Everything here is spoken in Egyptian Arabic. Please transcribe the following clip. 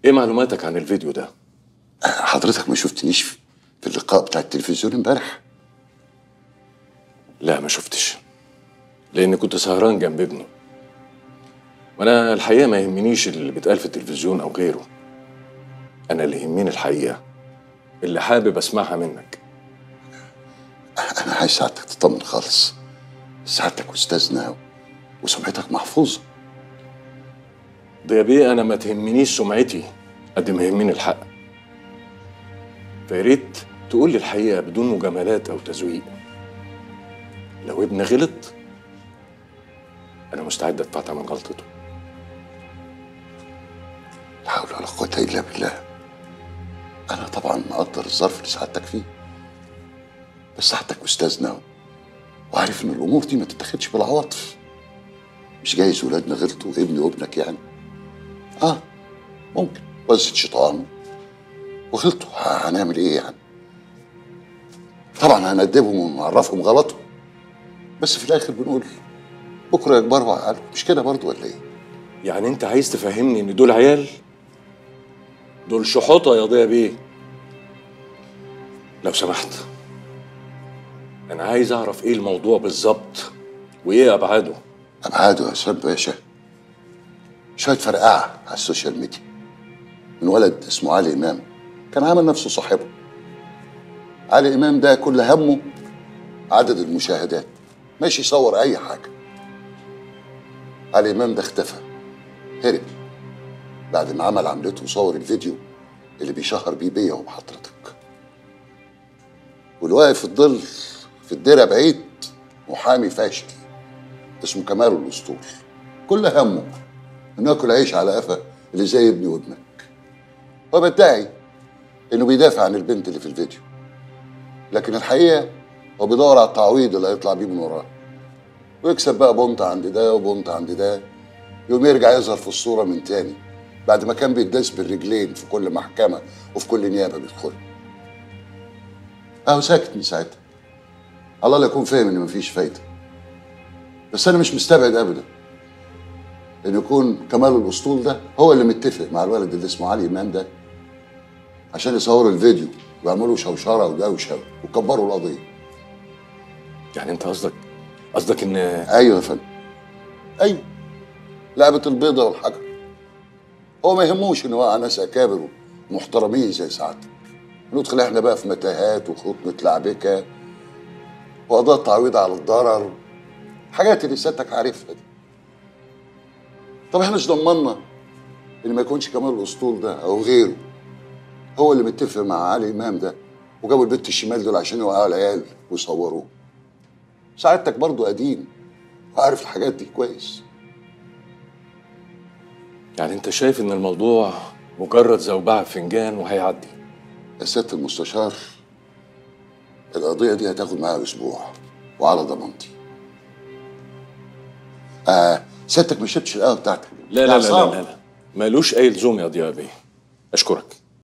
ايه معلوماتك عن الفيديو ده حضرتك ما شفتنيش في في اللقاء بتاع التلفزيون امبارح لا ما شفتش لان كنت سهران جنب ابني وانا الحقيقه ما يهمنيش اللي بيتقال في التلفزيون او غيره انا اللي يهمني الحقيقه اللي حابب اسمعها منك انا عايز سعادتك تطمن خالص سعادتك استاذنا وسمعتك محفوظه ده يا بيه انا ما تهمنيش سمعتي قد ما يهمني الحق فياريت تقول لي الحقيقه بدون مجاملات او تزويق لو ابني غلط انا مستعد ادفع ثمن غلطته لا حول ولا قوه الا بالله انا طبعا مقدر الظرف اللي سعادتك فيه بس سعادتك استاذنا وعارف ان الامور دي ما تتاخدش بالعواطف مش جايز ولادنا غلطوا ابني وابنك يعني اه ممكن وزة شيطان وغلطوا ه- هنعمل ايه يعني طبعا هندبهم ونعرفهم غلطهم بس في الاخر بنقول بكره يكبروا وعقلوا مش كده برضو ولا ايه يعني انت عايز تفهمني ان دول عيال دول شحوطه يا ضيا بيه لو سمحت انا عايز اعرف ايه الموضوع بالظبط وايه ابعاده ابعاده يا استاذ باشا شويه فرقعه على السوشيال ميديا من ولد اسمه علي امام كان عامل نفسه صاحبه علي امام ده كل همه عدد المشاهدات ماشي يصور اي حاجه علي امام ده اختفى هرب بعد ما عمل عملته وصور الفيديو اللي بيشهر بيه بيا وبحضرتك واللي واقف في الظل في الدرع بعيد محامي فاشل اسمه كمال الاسطول كل همه انه ياكل عيش على قفا اللي زي ابني وابنك هو بدعي انه بيدافع عن البنت اللي في الفيديو لكن الحقيقه هو بيدور على التعويض اللي هيطلع بيه من وراه ويكسب بقى بونت عند ده وبونت عند ده يوم يرجع يظهر في الصوره من تاني بعد ما كان بيتداس بالرجلين في كل محكمه وفي كل نيابه بيدخلها اهو ساكت من ساعتها الله لا يكون فاهم ان مفيش فايده بس انا مش مستبعد ابدا ان يكون كمال الاسطول ده هو اللي متفق مع الولد اللي اسمه علي امام ده عشان يصوروا الفيديو ويعملوا شوشره ودوشه وكبروا القضيه يعني انت قصدك قصدك ان ايوه يا فندم ايوه لعبه البيضه والحجر هو ما يهموش ان وقع ناس اكابر ومحترمين زي سعادتك ندخل احنا بقى في متاهات وخطوط متلعبكه وقضاء تعويض على الضرر حاجات اللي سيادتك عارفها دي طب احنا مش ضمننا ان ما يكونش كمال الاسطول ده او غيره هو اللي متفق مع علي امام ده وجابوا البت الشمال دول عشان يوقعوا العيال ويصوروه سعادتك برضو قديم وعارف الحاجات دي كويس يعني انت شايف ان الموضوع مجرد زوبعة فنجان وهيعدي يا سيادة المستشار القضية دي هتاخد معاها أسبوع وعلى ضمانتي آه سيادتك ما شربتش القهوة بتاعتك لا لا لا لا, عصام. لا, لا. مالوش اي لزوم يا ضياء بيه اشكرك